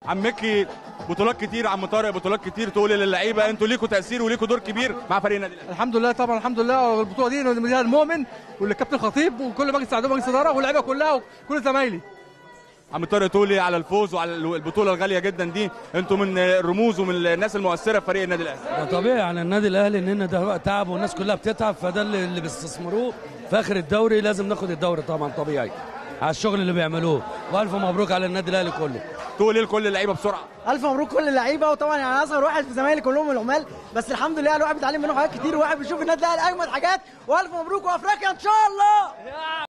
عم مكي بطولات كتير عم طارق بطولات كتير تقول للعيبه انتوا ليكوا تاثير وليكوا دور كبير مع فريق النادي الاهلي الحمد لله طبعا الحمد لله البطوله دي مديها المؤمن والكابتن خطيب وكل مجلس اعداد مجلس اداره واللعيبه كلها وكل زمايلي عم طارق تقولي على الفوز وعلى البطوله الغاليه جدا دي انتوا من الرموز ومن الناس المؤثره في فريق النادي الاهلي ده طبيعي على النادي الاهلي ان ده تعب والناس كلها بتتعب فده اللي اللي بيستثمروه في اخر الدوري لازم ناخد الدوري طبعا طبيعي على الشغل اللي بيعملوه والف مبروك على النادي الاهلي كله تقولي لكل اللعيبه بسرعه الف مبروك كل اللعيبه وطبعا يعني اصغر واحد في زمايلي كلهم العمال بس الحمد لله الواحد بيتعلم منهم حاجات كتير وواحد بيشوف النادي الاهلي اجمد حاجات والف مبروك وافريقيا ان شاء الله